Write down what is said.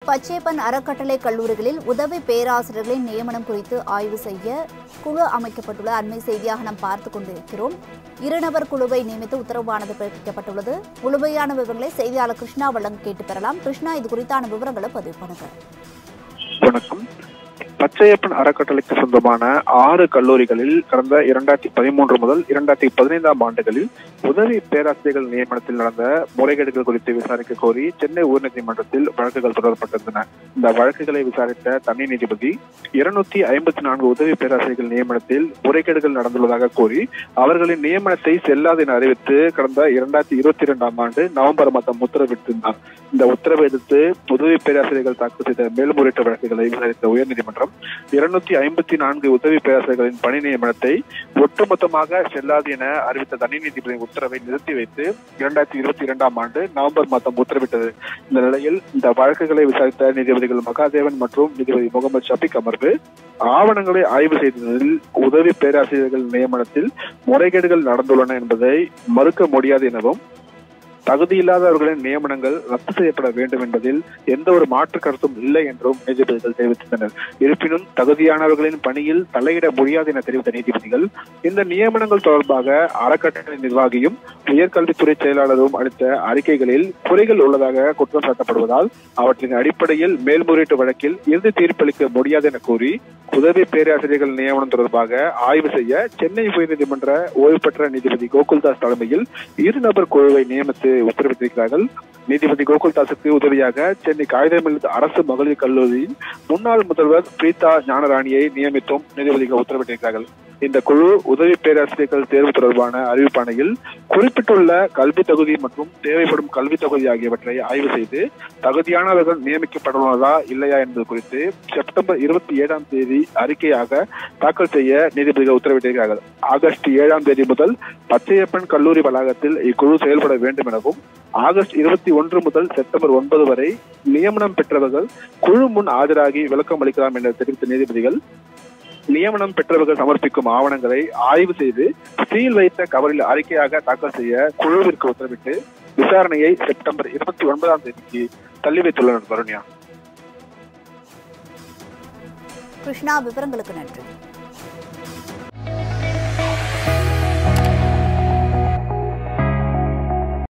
பச்சையப்பன் அறக்கட்டளை கல்லூரிகளில் உதவி பேராசிரியர்களின் நியமனம் குறித்து ஆய்வு செய்ய குழு அமைக்கப்பட்டுள்ள அண்மை செய்தியாக நாம் பார்த்துக் கொண்டிருக்கிறோம் இருநபர் குழுவை நியமித்து உத்தரவானது பிறப்பிக்கப்பட்டுள்ளது முழுமையான விவரங்களை செய்தியாளர் கிருஷ்ணா வழங்க கேட்டு பெறலாம் கிருஷ்ணா இது குறித்தான விவரங்களை பதிவு பண்ணுங்க வணக்கம் பச்சையப்பன் அறக்கட்டளைக்கு சொந்தமான ஆறு கல்லூரிகளில் கடந்த இரண்டாயிரத்தி பதிமூன்று முதல் இரண்டாயிரத்தி பதினைந்தாம் ஆண்டுகளில் உதவி பேராசிரியர்கள் நியமனத்தில் நடந்த முறைகேடுகள் குறித்து விசாரிக்க கோரி சென்னை உயர்நீதிமன்றத்தில் வழக்குகள் தொடரப்பட்டிருந்தன இந்த வழக்குகளை விசாரித்த தனி நீதிபதி இருநூத்தி ஐம்பத்தி நான்கு உதவி பேராசிரியர்கள் நியமனத்தில் முறைகேடுகள் நடந்துள்ளதாக கூறி அவர்களின் நியமனத்தை செல்லாது என அறிவித்து கடந்த இரண்டாயிரத்தி இருபத்தி இரண்டாம் ஆண்டு நவம்பர் மாதம் உத்தரவிட்டிருந்தார் இந்த உத்தரவை எதிர்த்து உதவி பேராசிரியர்கள் தாக்கல் செய்த மேல்முறையீட்டு வழக்குகளை விசாரித்த உயர்நீதிமன்றம் இருநூத்தி ஐம்பத்தி நான்கு உதவி பேராசிரியர்களின் பணி நியமனத்தை ஒட்டுமொத்தமாக செல்லாது என அறிவித்த தனி நீதிபதியின் உத்தரவை நிறுத்தி வைத்து இரண்டாயிரத்தி இருபத்தி இரண்டாம் ஆண்டு நவம்பர் மாதம் உத்தரவிட்டது இந்த நிலையில் இந்த வழக்குகளை விசாரித்த நீதிபதிகள் மகாதேவன் மற்றும் நீதிபதி முகமது ஷபிக் அமர்வு ஆவணங்களை ஆய்வு செய்ததில் உதவி பேராசிரியர்கள் நியமனத்தில் முறைகேடுகள் நடந்துள்ளன என்பதை மறுக்க முடியாது எனவும் தகுதியில்லாதவர்களின் நியமனங்கள் ரத்து செய்யப்பட வேண்டும் என்பதில் எந்த ஒரு மாற்று கருத்தும் இல்லை என்றும் நீதிபதிகள் தெரிவித்தனர் இருப்பினும் தகுதியானவர்களின் பணியில் தலையிட முடியாது என தெரிவித்த நீதிபதிகள் இந்த நியமனங்கள் தொடர்பாக அறக்கட்டளை நிர்வாகியும் உயர்கல்வித்துறை செயலாளரும் அளித்த அறிக்கைகளில் குறைகள் உள்ளதாக குற்றம் சாட்டப்படுவதால் அவற்றின் அடிப்படையில் மேல்முறையீட்டு வழக்கில் இறுதி தீர்ப்பளிக்க முடியாது என கூறி உதவி பேராசிரியர்கள் நியமனம் தொடர்பாக ஆய்வு செய்ய சென்னை உயர்நீதிமன்ற ஓய்வு பெற்ற நீதிபதி கோகுல்தாஸ் தலைமையில் இரு நபர் குழுவை நியமித்து உத்தரவிட்டிருக்கிறார்கள் நீதிபதி கோகுல்தாஸுக்கு உதவியாக சென்னை காகிதமில் அரசு மகளிர் கல்லூரியின் முன்னாள் முதல்வர் பிரீதா ஞானராணியை நியமித்தும் நீதிபதிகள் உத்தரவிட்டிருக்கிறார்கள் இந்த குழு உதவி பேராசிரியர்கள் தேர்வு தொடர்பான அறிவிப்பாணையில் குறிப்பிட்டுள்ள கல்வி தகுதி மற்றும் தேவைப்படும் கல்வி தகுதி ஆகியவற்றை ஆய்வு செய்து தகுதியானவர்கள் நியமிக்கப்பட்டுள்ளதா இல்லையா என்பது குறித்து செப்டம்பர் இருபத்தி ஏழாம் தேதி அறிக்கையாக தாக்கல் செய்ய நீதிபதிகள் உத்தரவிட்டிருக்கிறார்கள் ஆகஸ்ட் ஏழாம் தேதி முதல் பச்சையப்பன் கல்லூரி வளாகத்தில் இக்குழு செயல்பட வேண்டும் எனவும் ஆகஸ்ட் இருபத்தி ஒன்று முதல் செப்டம்பர் ஒன்பது வரை நியமனம் பெற்றவர்கள் குழு முன் ஆஜராகி விளக்கம் அளிக்கலாம் என தெரிவித்த நீதிபதிகள் நியமனம் பெற்றவர்கள் சமர்ப்பிக்கும் ஆவணங்களை ஆய்வு செய்து சீல் வைத்த கவரில் அறிக்கையாக தாக்கல் செய்ய குழுவிற்கு உத்தரவிட்டு விசாரணையை செப்டம்பர் இருபத்தி ஒன்பதாம் தேதிக்கு தள்ளி வைத்துள்ளனர் வருண்யா கிருஷ்ணா விவரங்களுக்கு நன்றி